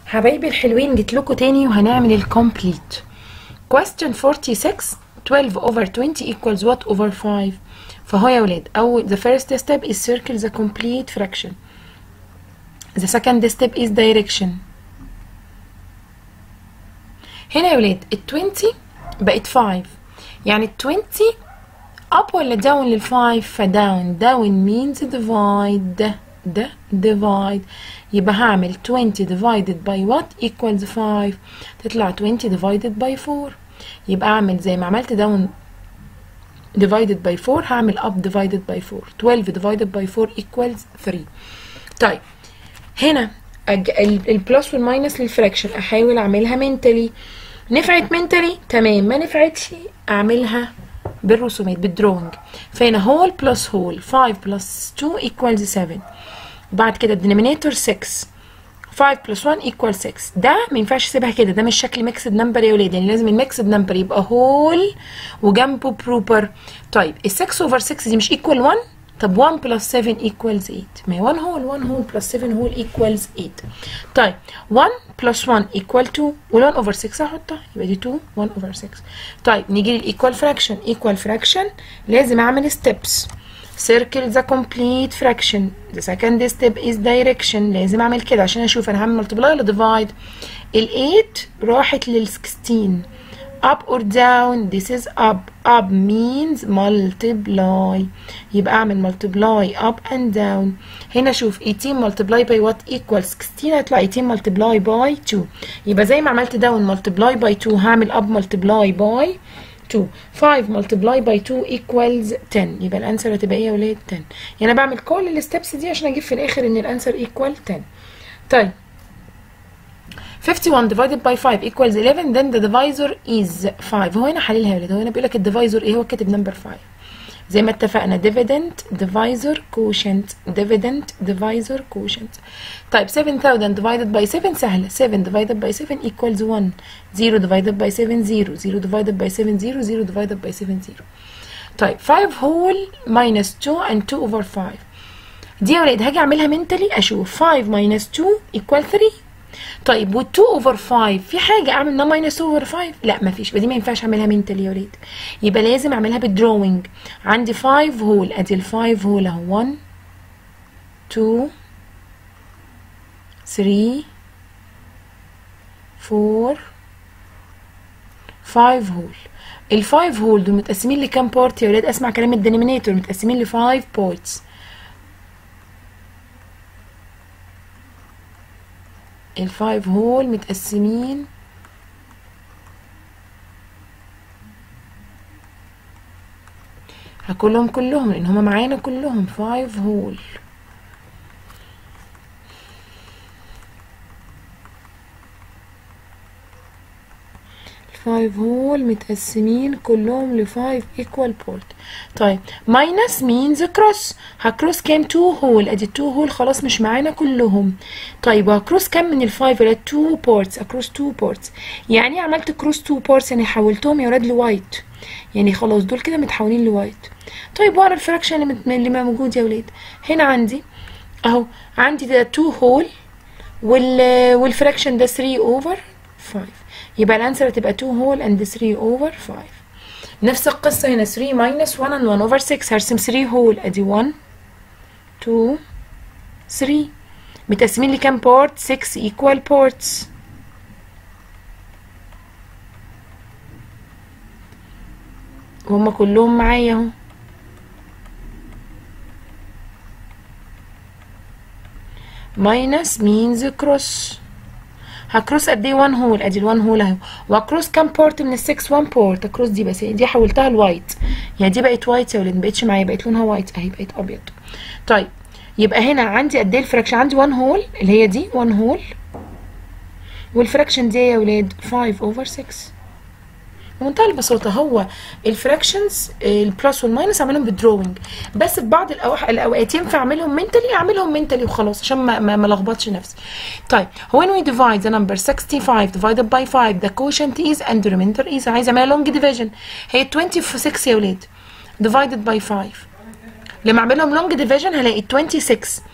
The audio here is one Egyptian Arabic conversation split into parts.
حبايبي الحلوين جيت لكم تاني وهنعمل الكومبليت question 46 12 over 20 equals what over 5 فهو يا ولاد أول the first step is circle the complete fraction the second step is direction هنا يا ولاد ال 20 بقت 5 يعني ال 20 up ولا down لل 5 فداون down means divide ده ده divide يبقى هعمل 20 divided by what equals 5 تطلع 20 divided by 4 يبقى اعمل زي ما عملت down divided by 4 هعمل up divided by 4 12 divided by 4 equals 3 طيب هنا البلس والماينس للفراكشن احاول اعملها منتلي نفعت منتلي تمام ما نفعتش اعملها بالرسومات بالدرونج فهنا هول بلس هول 5 بلس 2 equals 7 بعد كده الدينومينيتور 6 5 بلس 1 equals 6 ده ما ينفعش اسيبها كده ده مش شكل ميكسد نمبر يا ولاد يعني لازم الميكسد نمبر يبقى هول وجنبه بروبر طيب ال 6 اوفر 6 دي مش equal 1 طب 1 بلس 7 equals 8 ما هي 1 هول 1 هول بلس 7 هول equals 8 طيب 1 بلس 1 equal 2 وال 1 اوفر 6 هحطها يبقى دي 2 1 اوفر 6 طيب نيجي للايكوال فراكشن ايكوال فراكشن لازم اعمل ستيبس circle the complete fraction the second step is direction لازم اعمل كده عشان اشوف انا هعمل multiply ولا divide ال 8 راحت لل 16 up or down this is up up means multiply يبقى اعمل multiply up and down هنا شوف 18 multiply by what equals 16 هيطلع 18 multiply by 2 يبقى زي ما عملت down multiply by 2 هعمل up multiply by 2 5 multiply by 2 equals 10 يبقى الانسر هتبقى ايه يا ولاد 10 يعني انا بعمل كل الستبس دي عشان اجيب في الاخر ان الانسر equal 10 طيب 51 divided by 5 equals 11 then the divisor is 5 هو هنا حللها يا ولاد هو هنا بيقول لك الديفايزر ايه هو كاتب نمبر 5 زي ما اتفقنا dividend divisor quotient dividend divisor quotient طيب 7000 divided by 7 سهلة 7 divided by 7 equals 1 0 divided by 7 0 0 divided by 7 0 0 divided by 7 0 طيب 5 whole minus 2 and 2 over 5 دي يا ولاد هاجي اعملها منتلي اشوف 5 minus 2 equal 3 طيب وال 2 اوفر 5 في حاجه اعمل منها ماينس 2 اوفر 5 لا مفيش يبقى دي ما ينفعش اعملها منتال يا ولاد يبقى لازم اعملها بالدروينج عندي 5 هول ادي ال 5 هول اهو 1 2 3 4 5 هول ال 5 هول دول متقسمين لكام بارت يا ولاد اسمع كلام الدينومينيتور متقسمين ل 5 بارتس الفايف هول متقسمين هاكلهم كلهم لان هما معانا كلهم فايف هول الفايف هول متقسمين كلهم لفايف ايكوال بورت طيب ماينس مينز كروس هكروس كام تو هول ادي تو هول خلاص مش معانا كلهم طيب وهكروس كام من الفايف ولا تو بورتس اكروس تو بورتس يعني عملت كروس تو بورتس يعني حولتهم يا ولاد لوايت يعني خلاص دول كده متحولين لوايت طيب واقرا الفراكشن اللي, مت... اللي موجود يا ولاد هنا عندي اهو عندي ده تو هول وال والفراكشن ده 3 اوفر 5 يبقى الانسر هتبقى 2 هول اند 3 اوفر 5 نفس القصة هنا 3 minus 1 and 1 over 6 هرسم 3 هول ادي 1 2 3 متقسمين لكام بورت 6 equal ports وهم كلهم معايا اهو minus means cross هكروس قد ايه 1 هول ادي ال1 هول اهو واكروس كام بورت من ال6 1 بورت اكروس دي بس دي حولتها لوايت يعني دي بقت وايت يا ولاد ما بقتش معايا بقت لونها وايت اهي بقت ابيض طيب يبقى هنا عندي قد ايه الفراكشن عندي 1 هول اللي هي دي 1 هول والفراكشن دي يا ولاد 5 اوفر 6 بمنتهى البساطة هو الفراكشنز البلس والماينس اعملهم بالدروينج بس في بعض الأوح... الاوقات ينفع اعملهم منتلي اعملهم منتلي وخلاص عشان ما ما, ما لخبطش نفسي. طيب when we divide the number 65 divided by 5 the quotient is and the remainder is عايزه اعملها long division هي 26 يا ولاد divided by 5 لما اعملهم long division هلاقي 26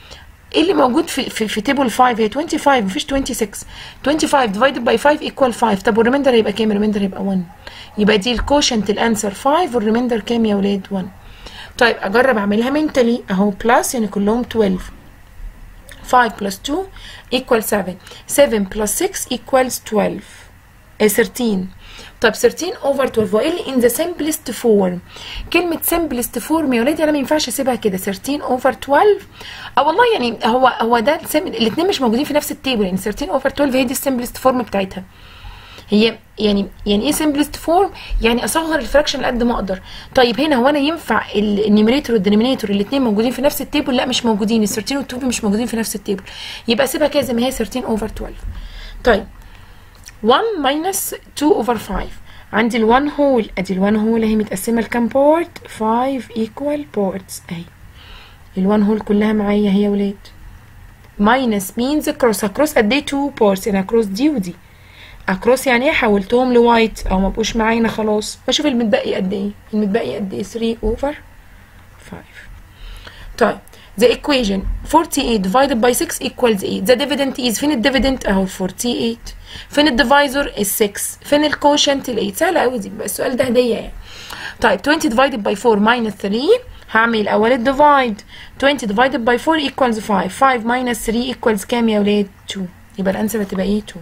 ايه اللي موجود في في, في تيبل 5 هي 25 مفيش 26 25 divided by 5 equal 5 طب والريميندر هيبقى كام الريميندر هيبقى 1 يبقى دي الكوشنت الانسر 5 والريميندر كام يا ولاد 1 طيب اجرب اعملها منتلي اهو بلس يعني كلهم 12 5 plus 2 equals 7 7 plus 6 equals 12 آه 13 طب 13 over 12 وايه اللي in the simplest form كلمة simplest form يا ولادي انا ما ينفعش اسيبها كده 13 over 12 اه والله يعني هو هو ده الاثنين مش موجودين في نفس التيبل يعني 13 over 12 هي دي السمبلست فورم بتاعتها هي يعني يعني ايه سمبلست فورم يعني اصغر الفراكشن قد ما اقدر طيب هنا هو انا ينفع النيميريتور والدينومينيتور الاثنين موجودين في نفس التيبل لا مش موجودين ال 13 وال 12 مش موجودين في نفس التيبل يبقى اسيبها كده زي ما هي 13 اوفر 12 طيب 1 minus 2 over 5 عندي ال 1 هول ادي ال 1 هول اهي متقسمه لكام بورت 5 equal ports اهي ال 1 هول كلها معايا اهي يا ولاد minus means cross هكروس قد ايه 2 ports يعني هكروس دي ودي اكروس يعني ايه حولتهم لوايت او ما بقوش معانا خلاص بشوف المتبقي قد ايه المتبقي قد ايه 3 over 5 طيب the equation 48 divided by 6 equals 8 the dividend is فين الديفيدند اهو 48 فين الديفايزر ال 6 فين الكوشنت ال 8 سهله قوي دي بقى السؤال ده هديه يعني طيب 20 divided by 4 minus 3 هعمل الاول الديفايد 20 divided by 4 equals 5 5 minus 3 equals كام يا ولاد 2 يبقى الانسر هتبقى ايه 2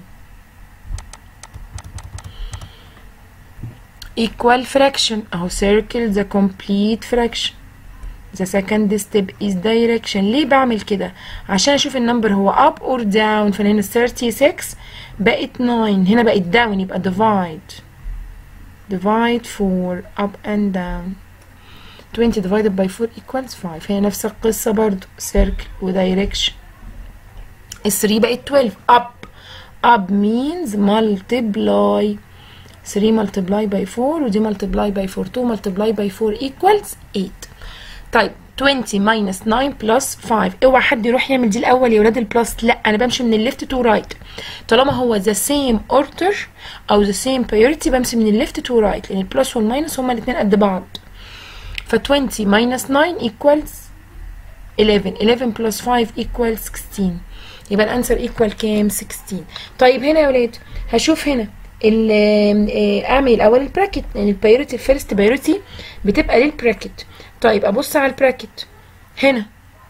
equal fraction اهو circle the complete fraction the second step is direction ليه بعمل كده عشان اشوف النمبر هو up or down فهنا 36 بقت 9 هنا بقت down يبقى divide divide 4 up and down 20 divided by 4 equals 5 هي نفس القصة برضو circle و direction ال 3 بقت 12 up up means multiply 3 multiply by 4 ودي multiply by 4 2 multiply by 4 equals 8 طيب 20 minus 9 plus 5 اوعى حد يروح يعمل دي الاول يا ولاد البلس لا انا بمشي من الليفت تو رايت طالما هو the same order او the same priority بمشي من الليفت تو رايت لان البلس والماينس هما الاثنين قد بعض ف 20 minus 9 equals 11 11 plus 5 equals 16 يبقى الانسر equal كام 16 طيب هنا يا ولاد هشوف هنا اعمل الاول البراكت لان البايورتي الفيرست بايورتي بتبقى للبراكت طيب ابص على البراكت هنا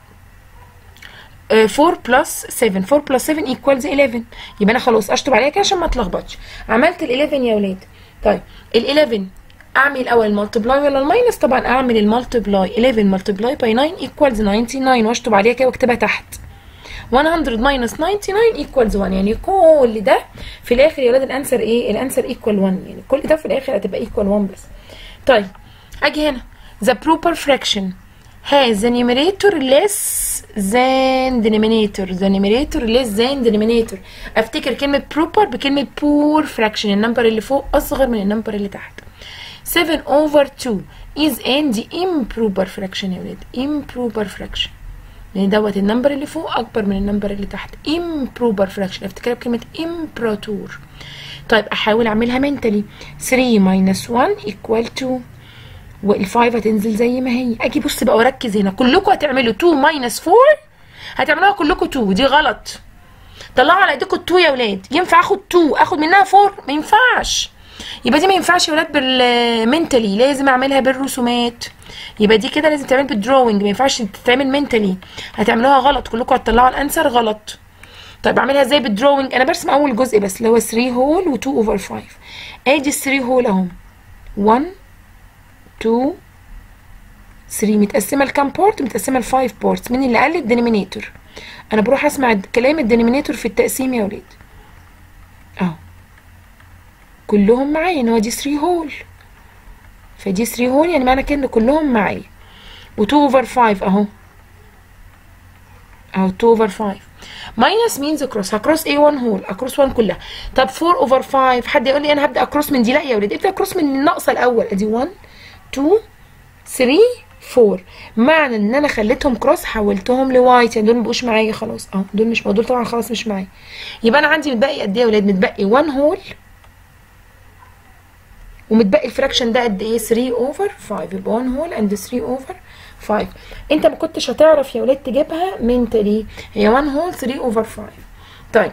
4 بلس 7 4 بلس 7 ايكوالز 11 يبقى انا خلاص اشطب عليها كده عشان ما اتلخبطش عملت ال 11 يا ولاد طيب ال 11 اعمل الاول المالتبلاي ولا الماينس طبعا اعمل المالتبلاي 11 مالتبلاي باي 9 ايكوالز 99 واشطب عليها كده واكتبها تحت 100 minus 99 equals 1 يعني كل ده في الاخر يا ولاد الانسر ايه الانسر equal 1 يعني كل ده في الاخر هتبقى equal 1 بس طيب اجي هنا the proper fraction has the numerator less than denominator the numerator less than denominator افتكر كلمة proper بكلمة poor fraction النمبر اللي فوق اصغر من النمبر اللي تحت 7 over 2 is in the improper fraction يا ولاد improper fraction لان دوت النمبر اللي فوق اكبر من النمبر اللي تحت improper fraction افتكرها بكلمه imperator طيب احاول اعملها منتلي 3 minus 1 equal 2 وال5 هتنزل زي ما هي اجي بص بقى واركز هنا كلكم هتعملوا 2 minus 4 هتعملوها كلكم 2 دي غلط طلعوا على ايديكم 2 يا ولاد ينفع اخد 2 اخد منها 4 ما ينفعش يبقى دي ما ينفعش يا ولاد بالمنتلي لازم اعملها بالرسومات يبقى دي كده لازم تعمل بالدروينج ما ينفعش تتعمل منتلي هتعملوها غلط كلكم هتطلعوا الانسر غلط طيب اعملها ازاي بالدروينج انا برسم اول جزء بس اللي هو 3 هول و2 اوفر 5 ادي 3 هول اهم 1 2 3 متقسمه لكام بورت متقسمه ل 5 بورتس مين اللي قال الدينومينيتور انا بروح اسمع كلام الدينومينيتور في التقسيم يا ولاد اهو كلهم معايا ان هو دي 3 هول فدي 3 هول يعني معنى كده ان كلهم معايا و2 اوفر 5 اهو اهو 2 اوفر 5 ماينس مينز كروس هكروس ايه 1 هول اكروس 1 كلها طب 4 اوفر 5 حد يقول لي انا هبدا اكروس من دي لا يا ولاد ابدا اكروس من الناقصه الاول ادي 1 2 3 4 معنى ان انا خليتهم كروس حولتهم لوايت يعني دول مبقوش معايا خلاص اه دول مش دول طبعا خلاص مش معايا يبقى انا عندي متبقي قد ايه يا ولاد متبقي 1 هول ومتبقي الفراكشن ده قد ايه 3 اوفر 5 يبقى 1 هول اند 3 اوفر 5 انت ما كنتش هتعرف يا ولاد تجيبها منتلي هي 1 هول 3 اوفر 5 طيب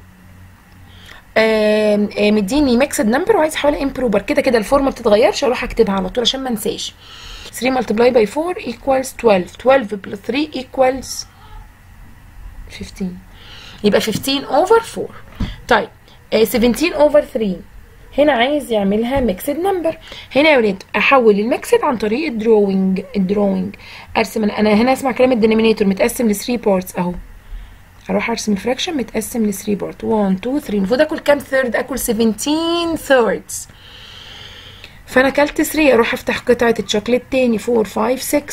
آم، آم، مديني ميكسد نمبر وعايز احولها امبروبر كده كده الفورمه ما بتتغيرش اروح اكتبها على طول عشان ما انساش 3 multiply by 4 equals 12 12 plus 3 equals 15 يبقى 15 over 4 طيب آه، 17 over 3 هنا عايز يعملها ميكسد نمبر هنا يا ولاد احول الميكسد عن طريق الدروينج الدروينج ارسم انا هنا اسمع كلام الدينومينيتور متقسم ل 3 بارتس اهو هروح ارسم الفراكشن متقسم ل 3 بارت 1 2 3 المفروض اكل كام ثيرد اكل 17 ثيردز فانا اكلت 3 اروح افتح قطعه الشوكليت تاني 4 5 6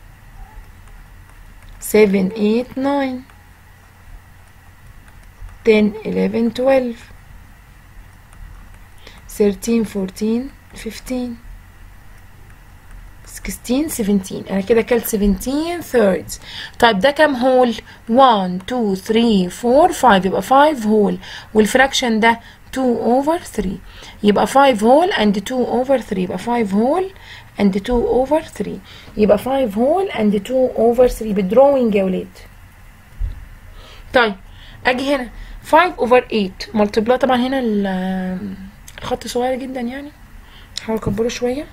7 8 9 10 11 12 13 14 15 16 17 انا كده اكلت 17 thirds طيب ده كام هول 1 2 3 4 5 يبقى 5 هول والفراكشن ده 2 over 3 يبقى 5 هول and 2 over 3 يبقى 5 هول and 2 over 3 يبقى 5 هول and 2 over 3 بالدروينج يا ولاد طيب اجي هنا 5 over 8 ملتبلا طبعا هنا ال- الخط صغير جدا يعني هحاول اكبره شويه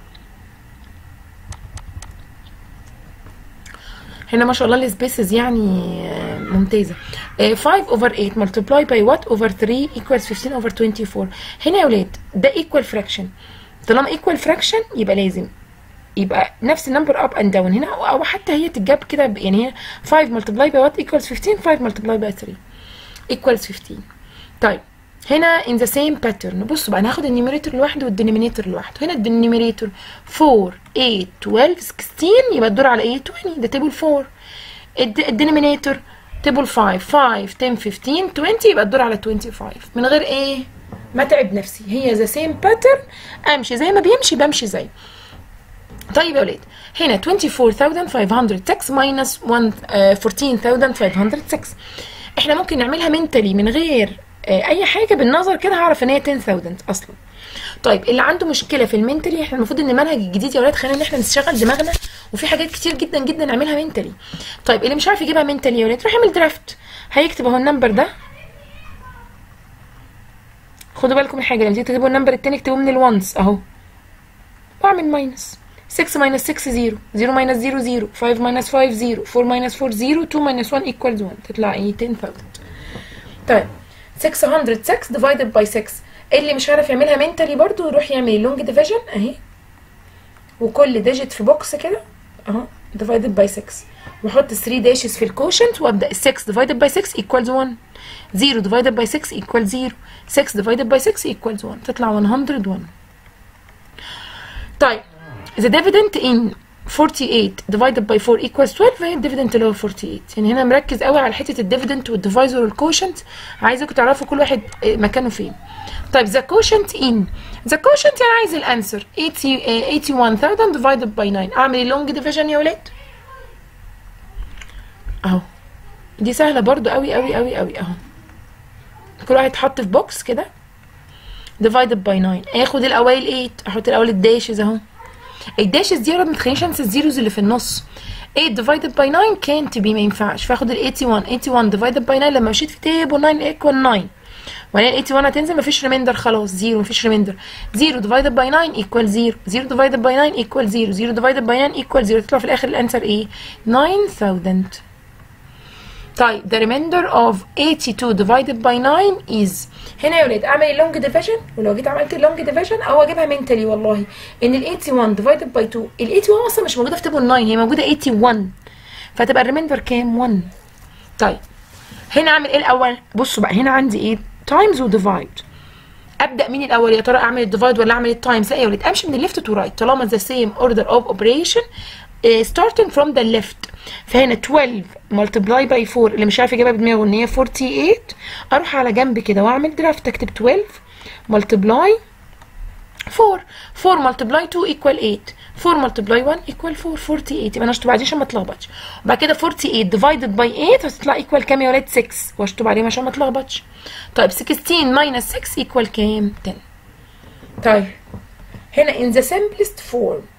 هنا ما شاء الله السبيسز يعني آه، ممتازه آه، 5 over 8 multiply by what over 3 equals 15 over 24 هنا يا ولاد ده equal fraction طالما equal fraction يبقى لازم يبقى نفس النمبر اب اند داون هنا او أو حتى هي تتجاب كده ب- يعني هي 5 multiply by what equals 15 5 multiply by 3 equals 15 طيب هنا in the same pattern بصوا بقى ناخد النيميريتور لوحده والدينومينيتور لوحده هنا الدينومينيتور 4 8 12 16 يبقى الدور على ايه 20 ده تيبل 4 الدينومينيتور تيبل 5 5 10 15 20 يبقى الدور على 25 من غير ايه ما تعب نفسي هي ذا سيم باترن امشي زي ما بيمشي بمشي زي طيب يا ولاد هنا 24506 ماينس 14506 احنا ممكن نعملها منتلي من غير آه، اي حاجه بالنظر كده هعرف ان هي 10000 اصلا طيب اللي عنده مشكله في المنتلي احنا المفروض ان المنهج الجديد يا ولاد خلينا ان احنا نشغل دماغنا وفي حاجات كتير جدا جدا نعملها منتلي طيب اللي مش عارف يجيبها منتلي يا ولاد روح اعمل درافت هيكتب اهو النمبر ده خدوا بالكم من حاجه لما تيجي تكتبوا النمبر التاني اكتبوه من الونس اهو واعمل ماينس 6 minus 6 0 0 minus 0 0 5 minus 5 0 4 minus 4 0 2 minus 1 equals 1 تطلع ايه 10000 طيب 606 divided by 6 اللي مش عارف يعملها منتلي برضو يروح يعمل لونج ديفيجن اهي وكل ديجيت في بوكس كده اهو divided by 6 واحط 3 داشز في الكوشنت وابدا 6 divided by 6 equals 1 0 divided by 6 equals 0 6 divided by 6 equals 1 تطلع 101 طيب the dividend in 48 divided by 4 equals 12 فهي الديفيدنت اللي هو 48 يعني هنا مركز قوي على حته الديفيدنت والديفايزر والكوشنت عايزاكم تعرفوا كل واحد آه، مكانه فين طيب the quotient in the quotient يعني عايز الانسر 80 آه، 81000 divided by 9 اعمل اللونج ديفيجن يا ولاد اهو دي سهله برضو قوي قوي قوي قوي اهو كل واحد حط في بوكس كده divided by 9 اخد الاوائل 8 احط الاول الداشز اهو الداشز دي يا رب ما تخلينيش انسى الزيروز اللي في النص 8 divided by 9 كانت بي ما ينفعش فاخد ال 81 81 divided by 9 لما مشيت في تيبل 9 ايكوال 9 وبعدين 81 هتنزل مفيش ريميندر خلاص زيرو مفيش ريميندر 0 divided by 9 equal 0 0 divided by 9 equal 0 0 divided by 9 equal 0 تطلع في الاخر الانسر ايه 9000 طيب the remainder of 82 divided by 9 is هنا يا ولاد اعمل اللونج ديفيجن ولو جيت عملت اللونج ديفيجن او اجيبها منتلي والله ان ال 81 divided by 2 ال 81 اصلا مش موجوده في تيبل 9 هي موجوده 81 فتبقى الريميندر كام 1 طيب هنا اعمل ايه الاول بصوا بقى هنا عندي ايه تايمز وديفايد ابدا مين الاول يا ترى اعمل الديفايد ولا اعمل التايمز لا يا ولاد امشي من الليفت تو رايت طالما ذا سيم اوردر اوف اوبريشن starting from the left فهنا 12 multiply by 4 اللي مش عارف يجيبها بدماغه ان هي 48 اروح على جنب كده واعمل درافت اكتب 12 multiply 4 4 multiply 2 equal 8 4 multiply 1 equal 4 48 يبقى انا اشطب عليه عشان ما اتلخبطش وبعد كده 48 divided by 8 هتطلع equal كام يا ولاد 6 واشطب عليهم عشان ما اتلخبطش طيب 16 minus 6 equal كام 10 طيب هنا in the simplest form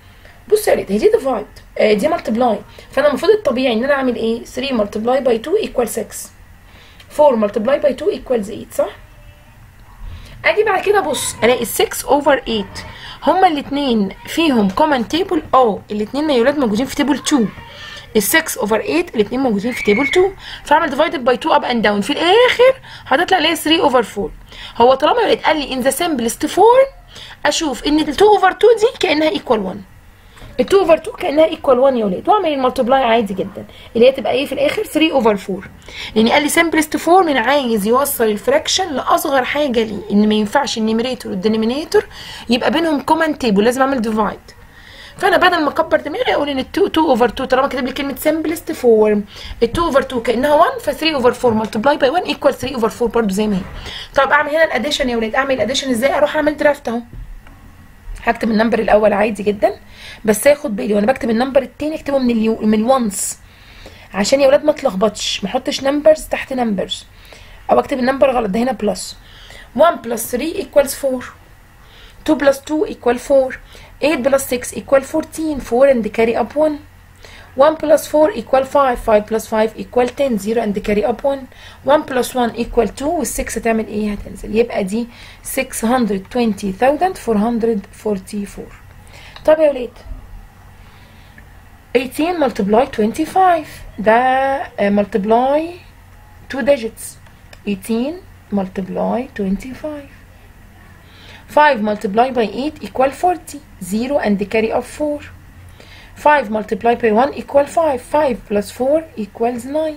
بصوا يا ولاد هي دي ديفايد دي ملتبلاي فانا المفروض الطبيعي ان انا اعمل ايه 3 ملتبلاي باي 2 ايكوال 6 4 ملتبلاي باي 2 ايكوال 8 صح اجي بعد كده بص الاقي 6 اوفر 8 هما الاثنين فيهم كومن تيبل اه الاثنين ما يولاد موجودين في تيبل 2 ال 6 اوفر 8 الاثنين موجودين في تيبل 2 فاعمل ديفايدد باي 2 اب اند داون في الاخر هتطلع لي 3 اوفر 4 هو طالما يولاد قال لي ان ذا سمبلست فورم اشوف ان ال 2 اوفر 2 دي كانها ايكوال 1 ال 2 اوفر 2 كانها ايكوال 1 يا ولاد واعمل الملتبلاي عادي جدا اللي هي تبقى ايه في الاخر 3 اوفر 4 لان قال لي سمبلست فورم انا عايز يوصل الفراكشن لاصغر حاجه ليه ان ما ينفعش النيميريتور والدينومينيتور يبقى بينهم كومن تيبل لازم اعمل ديفايد فانا بدل ما اكبر دماغي اقول ان ال 2 2 اوفر 2 طالما كاتب لي كلمه سمبلست فورم ال 2 اوفر 2 كانها 1 ف 3 اوفر 4 ملتبلاي باي 1 ايكوال 3 اوفر 4 برضه زي ما هي طب اعمل هنا الاديشن يا ولاد اعمل الاديشن ازاي اروح اعمل درافت اهو هكتب النمبر الاول عادي جدا بس اخد بالي وانا بكتب النمبر التاني اكتبه من اليو من الونس عشان يا ولاد ما اتلخبطش ما احطش نمبرز تحت نمبرز او اكتب النمبر غلط ده هنا بلس 1 بلس 3 equals 4 2 بلس 2 equal 4 8 بلس 6 equal 14 4 and carry up 1 1 plus 4 equal 5 5 plus 5 equal 10 0 and carry up 1 1 plus 1 equal 2 وال 6 هتعمل ايه هتنزل يبقى دي 620444 طب يا ولاد 18 multiply 25 ده uh, multiply 2 digits 18 multiply 25 5 multiply by 8 equal 40 0 and carry up 4 5 multiplied by 1 equal 5 5 plus 4 equals 9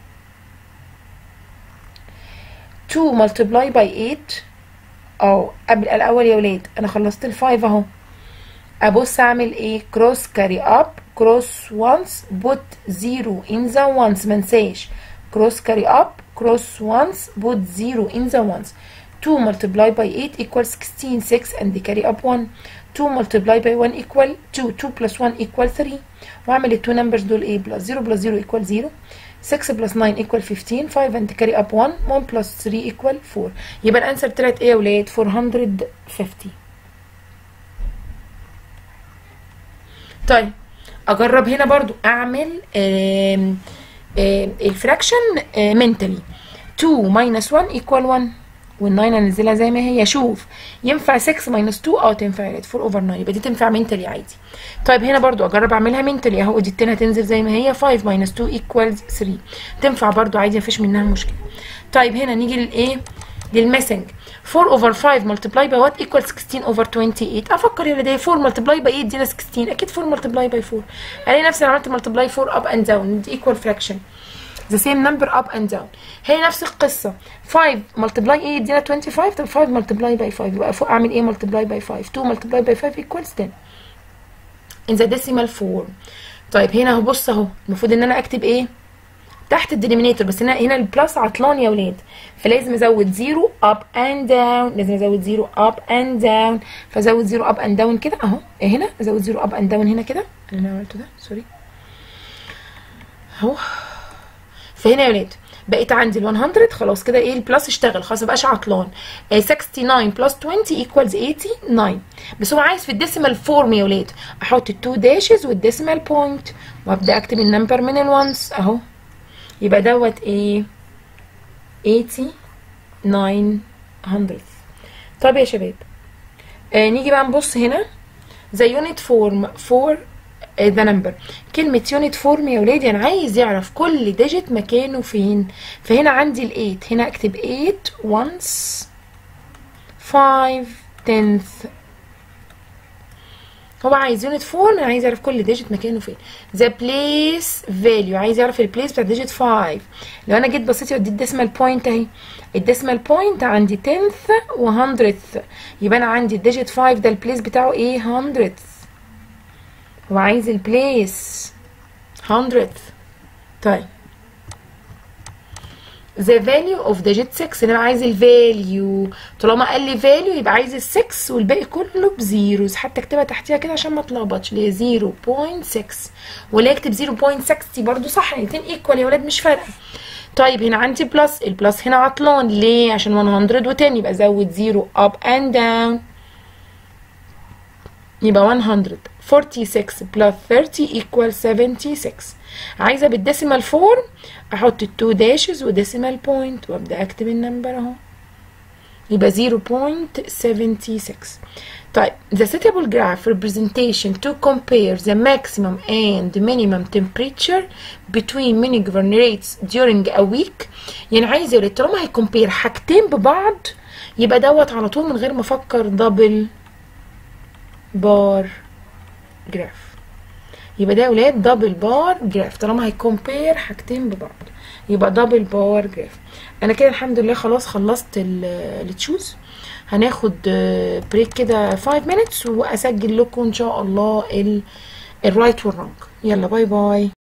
2 multiplied by 8 اه قبل الاول يا ولاد انا خلصت ال 5 اهو ابص اعمل ايه كروس كاري اب كروس وانس بوت 0 in the ones منساش كروس كاري اب كروس وانس بوت 0 in the ones 2 multiplied by 8 equals 16 6 and carry up 1 2 multiplied by 1 equal 2 2 plus 1 equal 3 واعمل ال 2 numbers دول ايه plus 0 plus 0 equal 0 6 plus 9 equal 15 5 and carry up 1 1 plus 3 equal 4 يبقى الانسر طلعت ايه يا ولاد 450 طيب اجرب هنا برضو اعمل آم آم الفراكشن منتلي 2 minus 1 equal 1 وال9 انزلها زي ما هي شوف ينفع 6 ماينس 2 اه تنفع يا 4 اوفر 9 يبقى دي تنفع منتلي عادي طيب هنا برضو اجرب اعملها منتلي اهو دي التانية هتنزل زي ما هي 5 ماينس 2 ايكوالز 3 تنفع برضو عادي مفيش منها مشكله طيب هنا نيجي للايه للميسنج 4 اوفر 5 ملتبلاي باي وات ايكوال 16 اوفر 28 افكر يا ولاد 4 ملتبلاي باي 8 ادينا 16 اكيد 4 ملتبلاي باي 4 الاقي نفسي عملت ملتبلاي 4 اب اند داون دي ايكوال فراكشن the same number up and down هي نفس القصة 5 multiply ايه يدينا 25 طب 5 multiply by 5 يبقى فوق اعمل ايه multiply by 5 2 multiply by 5 equals 10 in the decimal form طيب هنا اهو بص اهو المفروض ان انا اكتب ايه تحت الدينومينيتور بس هنا هنا البلس عطلان يا ولاد فلازم ازود 0 up and down لازم ازود 0 up and down فازود 0 up and down كده اهو هنا ازود 0 up and down هنا كده اللي انا عملته ده سوري اهو فهنا يا ولاد بقيت عندي ال 100 خلاص كده ايه البلس اشتغل خلاص مبقاش عطلان آه 69 بلس 20 ايكوالز 89 بس هو عايز في الديسيمال فورم يا ولاد احط التو داشز والديسيمال بوينت وابدا اكتب النمبر من الوانس اهو يبقى دوت ايه 89 طب يا شباب آه نيجي بقى نبص هنا ذا يونت فورم فور ذا نمبر كلمة يونت فورم يا ولادي أنا عايز يعرف كل ديجيت مكانه فين فهنا عندي الإيت هنا أكتب 8 once 5 tenth هو عايز يونت فورم أنا عايز يعرف كل ديجيت مكانه فين ذا بليس فاليو عايز يعرف البليس بتاع ديجيت 5 لو أنا جيت بصيت ودي الديسمال بوينت أهي الديسمال بوينت عندي tenth و hundredth يبقى أنا عندي الديجيت 5 ده البليس بتاعه إيه hundredth هو عايز البليس hundredth طيب the value of digit 6 انا عايز الفاليو طالما قال لي value يبقى عايز ال 6 والباقي كله بزيروز حتى اكتبها تحتيها كده عشان ما اتلخبطش اللي هي 0.6 ولا اكتب 0.60 برضو صح الاثنين ايكوال يا ولاد مش فارقه طيب هنا عندي بلس البلس هنا عطلان ليه عشان 110 يبقى زود 0 up and down يبقى 100 46 plus 30 equal 76 عايزة بالديسيمال فورم احط التو داشز وديسيمال بوينت وابدا اكتب النمبر اهو يبقى 0.76 طيب the suitable graph representation to compare the maximum and minimum temperature between many governorates during a week يعني عايز يقول طالما هيكمبير حاجتين ببعض يبقى دوت على طول من غير ما افكر دبل بار جراف يبقى ده يا ولاد دبل بار جراف طالما هيكمبير حاجتين ببعض يبقى دبل بار جراف انا كده الحمد لله خلاص خلصت التشوز هناخد بريك كده 5 minutes واسجل لكم ان شاء الله الرايت والرونج يلا باي باي